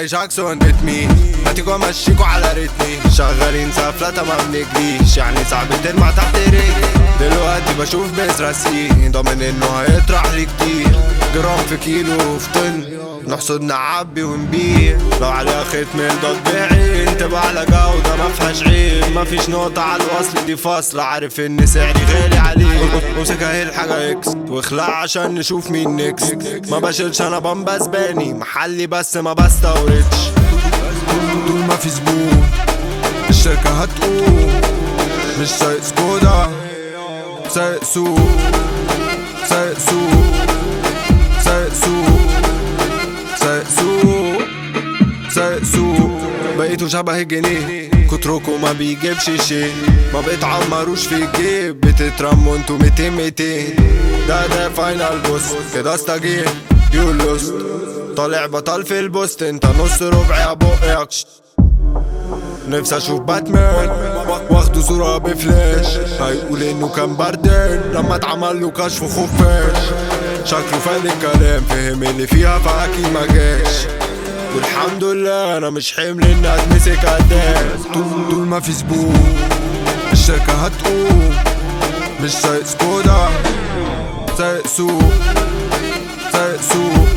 زي جاكسون ريتمي هاتيكوا امشيكوا على ريتمي شغالين سفلة ما بنجريش يعني صعب تلمع تحت رجلي دلوقتي بشوف بيز راسين ضامن انه هيطرح لي كتير جرام في كيلو في طن نحصد نعبي ونبيع لو عليها ختم الضاد بعين تبقى على جودة ما فيهاش عيب ما فيش نقطة على الوصل دي فاصلة عارف ان سعري غالي عليه امسك اهي الحاجة اكس واخلع عشان نشوف مين نكس ما بشيلش انا بمبا زباني محلي بس ما بستوردش طول ما في زبون الشركة هتقوم مش سايق سكودا سايق سوق سايق سوق سايق سوق سايق سوق سايق سوق بقيتوا شبه الجنيه كتركوا ما بيجيبش شيء ما بتعمروش في الجيب بتترموا انتوا 200 200 ده ده فاينل بوس كده استجيب يو لوست طالع بطل في البوست انت نص ربع يا بقك نفسي اشوف باتمان واخده صورة بفلاش هيقول انه كان بردان لما اتعمل له كشف خفاش شكله فاهم الكلام فهم اللي فيها فاكيد ما جاش والحمد لله انا مش حمل ان اتمسك قدام طول طول ما في زبون الشركة هتقوم مش سايق سكودا سايق سوق سايق سوق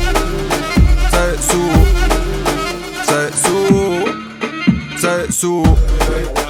سايق سوق سايق سوق سايق سوق